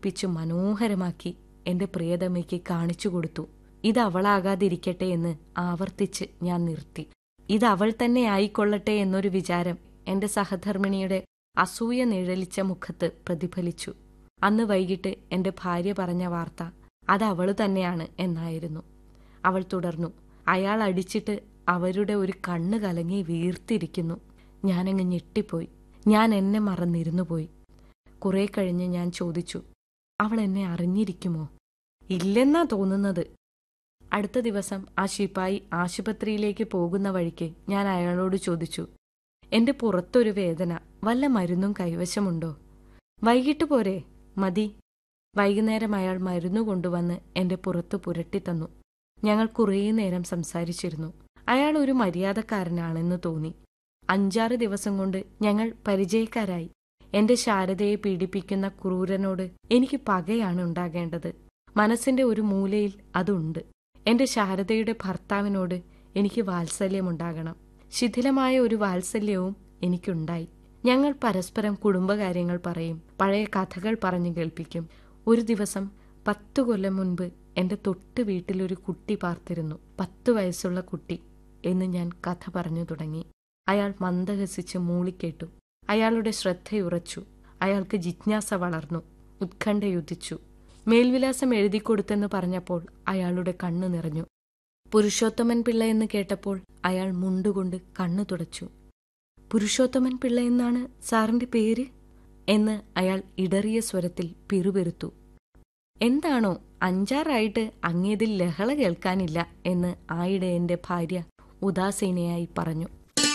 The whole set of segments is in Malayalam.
ഒളിപ്പിച്ചു മനോഹരമാക്കി എന്റെ പ്രിയതമയ്ക്ക് കാണിച്ചു കൊടുത്തു ഇത് അവളാകാതിരിക്കട്ടെ എന്ന് ആവർത്തിച്ച് ഞാൻ നിർത്തി ഇത് അവൾ തന്നെ ആയിക്കൊള്ളട്ടെ എന്നൊരു വിചാരം എന്റെ സഹധർമ്മിണിയുടെ അസൂയ നിഴലിച്ച മുഖത്ത് പ്രതിഫലിച്ചു അന്ന് വൈകിട്ട് എന്റെ ഭാര്യ പറഞ്ഞ വാർത്ത അത് അവള് തന്നെയാണ് എന്നായിരുന്നു അവൾ തുടർന്നു അയാൾ അടിച്ചിട്ട് അവരുടെ ഒരു കണ്ണ് കലങ്ങി വീർത്തിരിക്കുന്നു ഞാനങ്ങ് ഞെട്ടിപ്പോയി ഞാൻ എന്നെ മറന്നിരുന്നു പോയി കുറെ കഴിഞ്ഞ് ഞാൻ ചോദിച്ചു അവൾ എന്നെ അറിഞ്ഞിരിക്കുമോ ഇല്ലെന്നാ തോന്നുന്നത് അടുത്ത ദിവസം ആ ശിപായി ആശുപത്രിയിലേക്ക് പോകുന്ന വഴിക്ക് ഞാൻ അയാളോട് ചോദിച്ചു എന്റെ പുറത്തൊരു വേദന വല്ല മരുന്നും കൈവശമുണ്ടോ വൈകിട്ട് പോരെ മതി വൈകുന്നേരം അയാൾ മരുന്നു കൊണ്ടുവന്ന് എന്റെ പുറത്ത് പുരട്ടിത്തന്നു ഞങ്ങൾ കുറേ നേരം സംസാരിച്ചിരുന്നു അയാൾ ഒരു മര്യാദക്കാരനാണെന്ന് തോന്നി അഞ്ചാറ് ദിവസം കൊണ്ട് ഞങ്ങൾ പരിചയക്കാരായി എന്റെ ശാരദയെ പീഡിപ്പിക്കുന്ന ക്രൂരനോട് എനിക്ക് പകയാണ് ഉണ്ടാകേണ്ടത് മനസ്സിന്റെ ഒരു മൂലയിൽ അതുണ്ട് എന്റെ ശാരദയുടെ ഭർത്താവിനോട് എനിക്ക് വാത്സല്യമുണ്ടാകണം ശിഥിലമായ ഒരു വാത്സല്യവും എനിക്കുണ്ടായി ഞങ്ങൾ പരസ്പരം കുടുംബകാര്യങ്ങൾ പറയും പഴയ കഥകൾ പറഞ്ഞു കേൾപ്പിക്കും ഒരു ദിവസം പത്തു കൊല്ലം മുൻപ് എന്റെ തൊട്ട് വീട്ടിലൊരു കുട്ടി പാർത്തിരുന്നു പത്തു വയസ്സുള്ള കുട്ടി എന്ന് ഞാൻ കഥ പറഞ്ഞു തുടങ്ങി അയാൾ മന്ദഹസിച്ച് മൂളിക്കേട്ടു അയാളുടെ ശ്രദ്ധയുറച്ചു അയാൾക്ക് ജിജ്ഞാസ വളർന്നു ഉത്കണ്ഠയുദിച്ചു മേൽവിലാസം എഴുതിക്കൊടുത്തെന്ന് പറഞ്ഞപ്പോൾ അയാളുടെ കണ്ണു നിറഞ്ഞു പുരുഷോത്തമൻ പിള്ള എന്ന് കേട്ടപ്പോൾ അയാൾ മുണ്ടുകൊണ്ട് കണ്ണു തുടച്ചു പുരുഷോത്തമൻ പിള്ള എന്നാണ് സാറിന്റെ പേര് എന്ന് അയാൾ ഇടറിയ സ്വരത്തിൽ പിറുപിറുത്തു എന്താണോ അഞ്ചാറായിട്ട് അങ്ങേതിൽ ലഹള കേൾക്കാനില്ല എന്ന് ആയിടെ എന്റെ ഭാര്യ ഉദാസീനയായി പറഞ്ഞു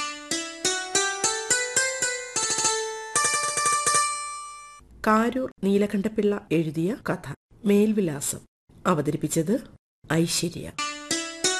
കാരൂർ നീലകണ്ഠപിള്ള എഴുതിയ കഥ മേൽവിലാസം അവതരിപ്പിച്ചത് ഐശ്വര്യ